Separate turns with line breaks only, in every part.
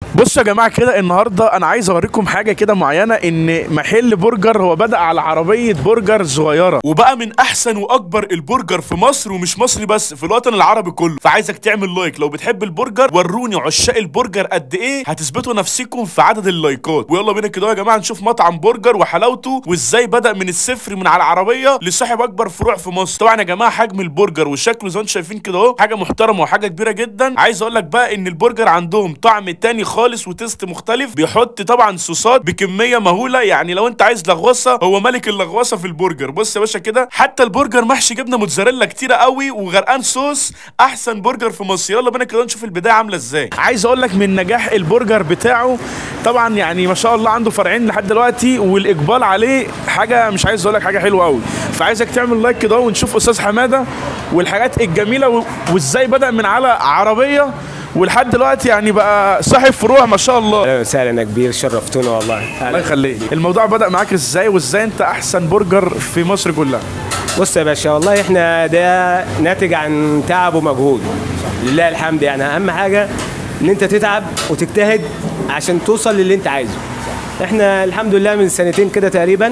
بصوا يا جماعه كده النهارده انا عايز اوريكم حاجه كده معينه ان محل برجر هو بدا على عربيه برجر صغيره وبقى من احسن واكبر البرجر في مصر ومش مصري بس في الوطن العربي كله فعايزك تعمل لايك لو بتحب البرجر وروني عشاق البرجر قد ايه هتثبتوا نفسكم في عدد اللايكات ويلا بينا كده يا جماعه نشوف مطعم برجر وحلاوته وازاي بدا من الصفر من على العربيه لصاحب اكبر فروع في مصر طبعا يا جماعه حجم البرجر وشكله زي ما انتم شايفين كده اهو حاجه محترمه وحاجه كبيره جدا عايز اقول لك بقى ان البرجر عندهم طعم تاني خالص وتيست مختلف بيحط طبعا صوصات بكميه مهوله يعني لو انت عايز لغوصه هو ملك اللغوصه في البرجر بص يا باشا كده حتى البرجر محشي جبنه موتزاريلا كتيره قوي وغرقان صوص احسن برجر في مصر يلا بينا كده نشوف البدايه عامله ازاي عايز اقول لك من نجاح البرجر بتاعه طبعا يعني ما شاء الله عنده فرعين لحد دلوقتي والاقبال عليه حاجه مش عايز اقول لك حاجه حلوه قوي فعايزك تعمل لايك كده ونشوف استاذ حماده والحاجات الجميله و- وازاي بدا من على عربيه ولحد دلوقتي يعني بقى صاحب فروع ما شاء الله
اهلا وسهلا يا كبير شرفتونا والله
الله يخليك الموضوع بدا معاك ازاي وازاي انت احسن برجر في مصر كلها
بص يا باشا والله احنا ده ناتج عن تعب ومجهود لله الحمد يعني اهم حاجه ان انت تتعب وتجتهد عشان توصل للي انت عايزه احنا الحمد لله من سنتين كده تقريبا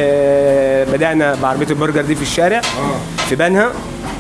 اه بدانا بعربيه البرجر دي في الشارع في بنها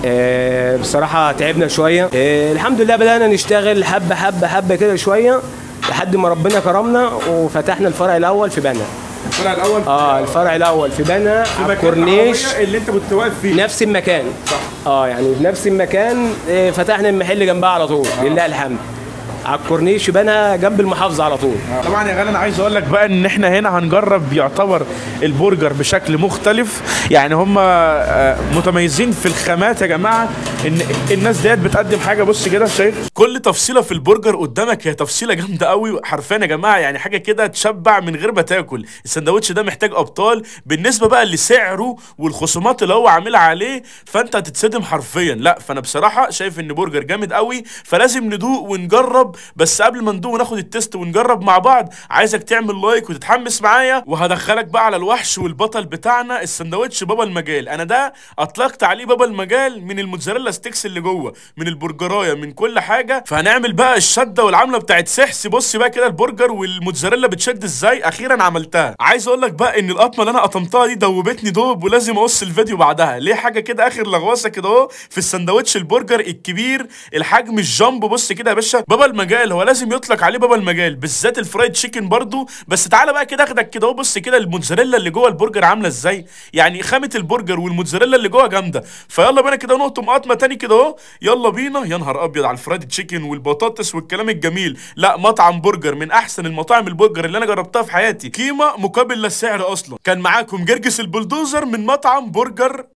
اه بصراحه تعبنا شويه اه الحمد لله بدانا نشتغل حبه حبه حبه كده شويه لحد ما ربنا كرمنا وفتحنا الفرع الاول في بنها
الفرع الاول
اه الفرع الاول في بنها على الكورنيش
اللي انت كنت واقف فيه
نفس المكان اه يعني في نفس المكان آه، فتحنا المحل جنبها على طول لله الحمد على الكورنيش بنها جنب المحافظه على طول
طبعا يا غالي انا عايز اقول لك بقى ان احنا هنا هنجرب يعتبر البرجر بشكل مختلف يعني هم آه، متميزين في الخامات يا جماعه ان الناس ديت بتقدم حاجه بص كده شايف كل تفصيله في البرجر قدامك هي تفصيله جامده قوي حرفيا يا جماعه يعني حاجه كده تشبع من غير ما تاكل السندوتش ده محتاج ابطال بالنسبه بقى لسعره والخصومات اللي هو عاملها عليه فانت هتتصدم حرفيا لا فانا بصراحه شايف ان برجر جامد قوي فلازم ندوق ونجرب بس قبل ما ندوق وناخد التست ونجرب مع بعض عايزك تعمل لايك وتتحمس معايا وهدخلك بقى على الوحش والبطل بتاعنا السندوتش بابا المجال انا ده اطلقت عليه بابا المجال من الموتزاريلا ستيكس اللي جوه من البرجرايه من كل حاجه فهنعمل بقى الشده والعامله بتاعت سحس بص بقى كده البرجر والموتزاريلا بتشد ازاي اخيرا عملتها عايز اقول لك بقى ان القطمه اللي انا قطمتها دي دوبتني دوب ولازم اقص الفيديو بعدها ليه حاجه كده اخر لغوصه كده اهو في السندوتش البرجر الكبير الحجم الجامبو بص كده يا باشا بابا المجال هو لازم يطلق عليه بابا المجال بالذات الفرايد تشيكن برضو بس تعالى بقى كده اخدك كده اهو بص كده الموتزاريلا اللي جوه البرجر عامله ازاي يعني خامه البرجر والموتزاريلا اللي جوه جامده فيلا بينا كده نقطم قطمه تاني كده اهو يلا بينا يا نهار ابيض على الفرايد تشيكن والبطاطس والكلام الجميل لا مطعم برجر من احسن المطاعم البرجر اللي انا جربتها في حياتي قيمه مقابل للسعر اصلا كان معاكم جرجس البلدوزر من مطعم برجر